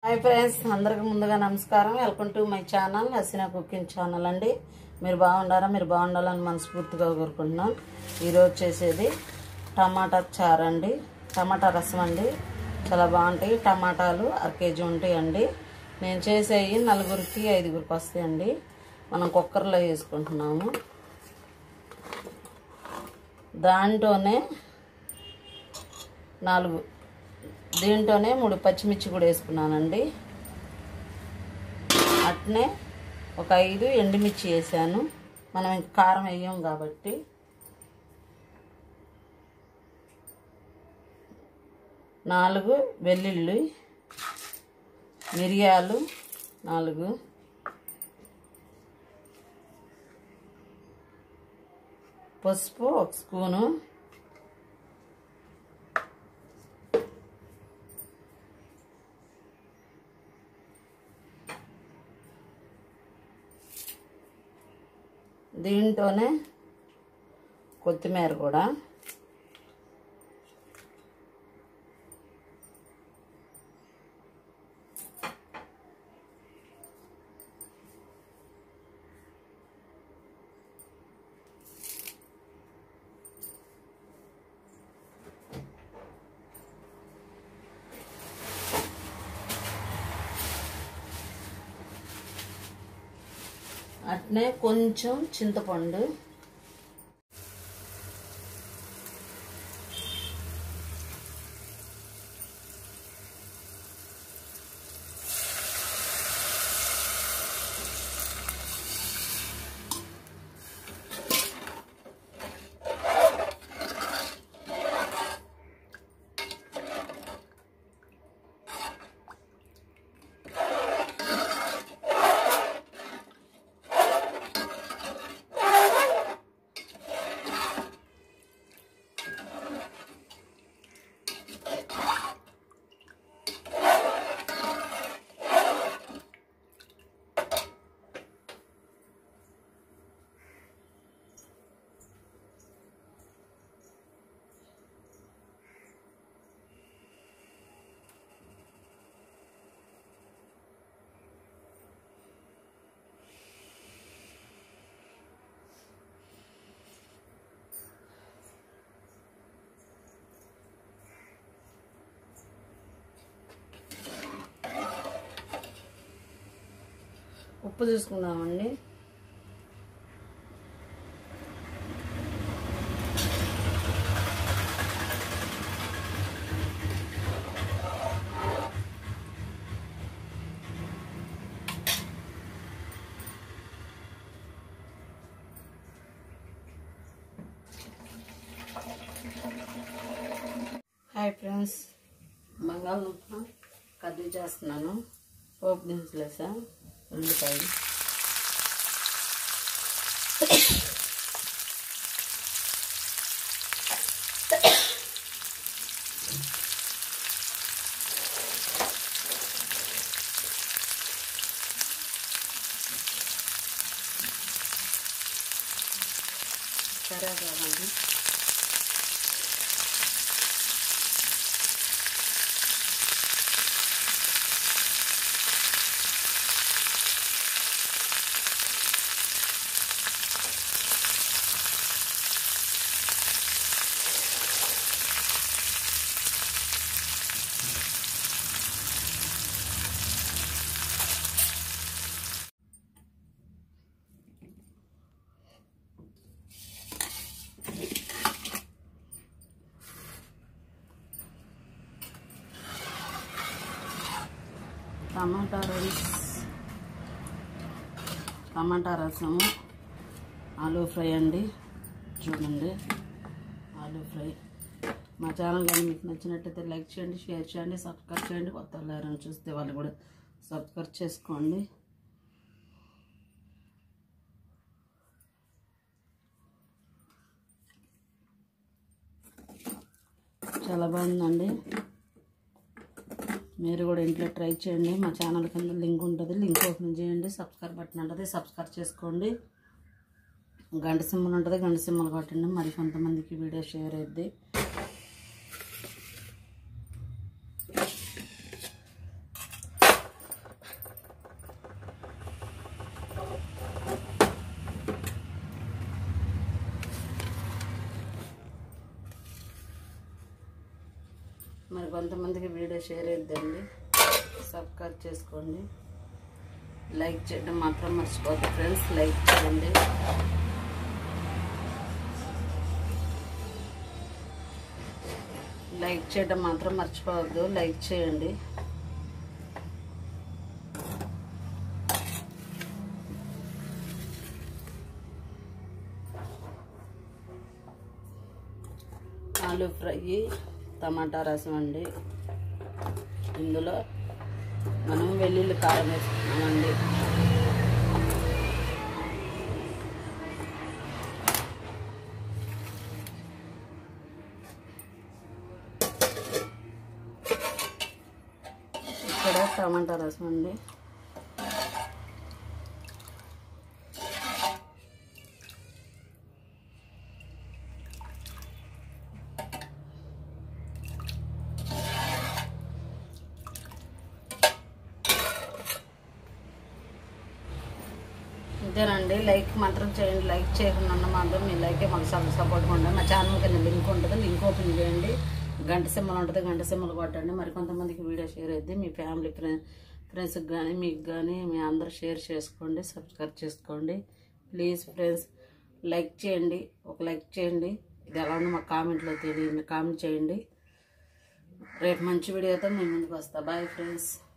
hi friends అందరికి ముందుగా నమస్కారం welcome to my channel Haseena cooking channel అండి మీరు బాగుండారా మీరు బాగుండాలని మనస్ఫూర్తిగా కోరుకుంటున్నాను ఈరోజు చేసేది టమాటా చారు అండి టమాటా రసం అండి చాలా బాగుంటాయి టమాటాలు అర కేజీ ఉంటాయండి నేను చేసేవి నలుగురికి ఐదుగురికి వస్తాయండి మనం కుక్కర్లో వేసుకుంటున్నాము దాంట్లోనే నాలుగు దీంట్లోనే మూడు పచ్చిమిర్చి కూడా వేసుకున్నానండి అట్నే ఒక ఐదు ఎండుమిర్చి వేసాను మనం ఇంక కారం వేయం కాబట్టి నాలుగు వెల్లుల్లి మిరియాలు నాలుగు పసుపు ఒక స్పూను దీంట్లోనే కొత్తిమీర కూడా అట్నే కొంచెం చింతపండు ఉప్పు తీసుకుందామండి హాయ్ ఫ్రెండ్స్ బంగాళదుంప కర్రీ చేస్తున్నాను పోపు దినుసులు వేసా ఉల్లిపాయ సరే కాదండి టమాటా రైస్ టమాటా రసము ఆలూ ఫ్రై అండి చూడండి ఆలూ ఫ్రై మా ఛానల్ కానీ మీకు నచ్చినట్టయితే లైక్ చేయండి షేర్ చేయండి సబ్స్క్రైబ్ చేయండి కొత్త వాళ్ళు ఎవరైనా చూస్తే వాళ్ళు కూడా సబ్స్క్రైబ్ చేసుకోండి చాలా బాగుందండి మీరు కూడా ఇంట్లో ట్రై చేయండి మా ఛానల్ కింద లింక్ ఉంటుంది లింక్ ఓపెన్ చేయండి సబ్స్క్రైబ్ బటన్ ఉంటుంది సబ్స్క్రైబ్ చేసుకోండి గంట సింబల్ ఉంటుంది గంట సింబల్ కొట్టండి మరి కొంతమందికి వీడియో షేర్ అవుద్ది మరి కొంతమందికి వీడియో షేర్ చేద్దండి సబ్స్క్రైబ్ చేసుకోండి లైక్ చేయడం మాత్రం మర్చిపోద్దు ఫ్రెండ్స్ లైక్ చేయండి లైక్ చేయడం మాత్రం మర్చిపోవద్దు లైక్ చేయండి ఆలు ఫ్రై టమాటా రసం అండి ఇందులో మనం వెల్లుల్లి కారం వేసుకున్నామండి ఇక్కడ టమాటా రసం అండి అంతేనండి లైక్ మాత్రం చేయండి లైక్ చేయకుండా ఉన్న మాత్రం మీ లైకే మాకు సపోర్ట్ సపోర్ట్ ఉండండి మా ఛానల్ కింద లింక్ ఉంటుంది లింక్ ఓపెన్ చేయండి గంట సింబల్ ఉంటుంది గంట సింబల్ కొట్టండి మరి కొంతమందికి వీడియో షేర్ అయితే మీ ఫ్యామిలీ ఫ్రెండ్ ఫ్రెండ్స్కి కానీ మీకు కానీ మీ అందరూ షేర్ చేసుకోండి సబ్స్క్రైబ్ చేసుకోండి ప్లీజ్ ఫ్రెండ్స్ లైక్ చేయండి ఒక లైక్ చేయండి ఇది ఎలా ఉందో మాకు కామెంట్లో తెలియండి కామెంట్ చేయండి రేపు మంచి వీడియోతో మీ ముందుకు వస్తా బాయ్ ఫ్రెండ్స్